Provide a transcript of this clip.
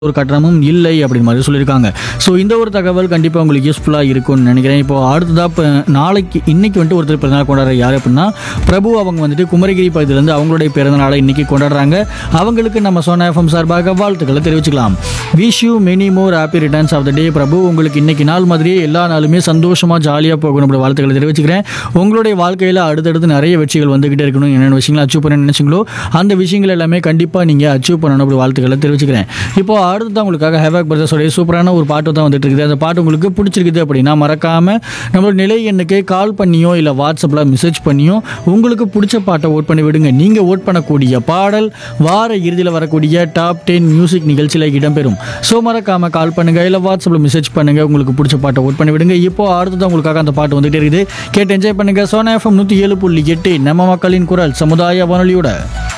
ஒரு கட்டணமும் இல்லை அப்படின்னு மாதிரி சொல்லியிருக்காங்க ஸோ இந்த ஒரு தகவல் கண்டிப்பாக உங்களுக்கு யூஸ்ஃபுல்லாக இருக்கும்னு நினைக்கிறேன் இப்போ அடுத்ததாக இப்போ நாளைக்கு இன்னைக்கு வந்துட்டு ஒருத்தர் பிறந்தநாள் கொண்டாடுற யார் அப்படின்னா பிரபு அவங்க வந்துட்டு குமரகிரி பகுதியிலேருந்து அவங்களுடைய பிறந்தநாளை இன்னைக்கு கொண்டாடுறாங்க அவங்களுக்கு நம்ம சோனா எஃப்எம் சார்பாக வாழ்த்துக்களை தெரிவிச்சுக்கலாம் wish you many more happy returns of the day Prabhu உங்களுக்கு இன்னைக்கு நாள் மாதிரியே எல்லா நாளுமே சந்தோஷமாக ஜாலியாக போகணும் அப்படி வாழ்த்துக்களை தெரிவிச்சுக்கிறேன் உங்களுடைய வாழ்க்கையில் அடுத்தடுத்து நிறைய வெற்றிகள் வந்துகிட்டே இருக்கணும் என்னென்ன விஷயங்களை அச்சீவ் பண்ண நினைச்சீங்களோ அந்த விஷயங்கள் எல்லாமே கண்டிப்பாக நீங்கள் அச்சீவ் பண்ணணும் அப்படி வாழ்த்துக்களை தெரிவிச்சுக்கிறேன் இப்போ அடுத்து தான் உங்களுக்காக ஹேவாக் பிரதர்ஸோடைய சூப்பரான ஒரு பாட்டு தான் வந்துட்டு இருக்குது அந்த பாட்டு உங்களுக்கு பிடிச்சிருக்குது அப்படின்னா மறக்காம நம்மளோட நிலை எண்ணுக்கு கால் பண்ணியோ இல்லை வாட்ஸ்அப்பில் மெசேஜ் பண்ணியோ உங்களுக்கு பிடிச்ச பாட்டை ஓட் பண்ணி விடுங்க நீங்கள் ஓட் பண்ணக்கூடிய பாடல் வார இறுதியில் வரக்கூடிய டாப் டென் மியூசிக் நிகழ்ச்சியில் இடம்பெறும் ஸோ மறக்காம கால் பண்ணுங்க இல்லை வாட்ஸ்அப்பில் மெசேஜ் பண்ணுங்க உங்களுக்கு பிடிச்ச பாட்டை ஓட் பண்ணி விடுங்க இப்போ அடுத்து தான் உங்களுக்காக அந்த பாட்டு வந்துட்டே இருக்குது கேட்டு என்ஜாய் பண்ணுங்க சோனா எஃப்எம் நூற்றி ஏழு புள்ளி எட்டு நம்ம மக்களின் குரல் சமுதாய வானொலியோட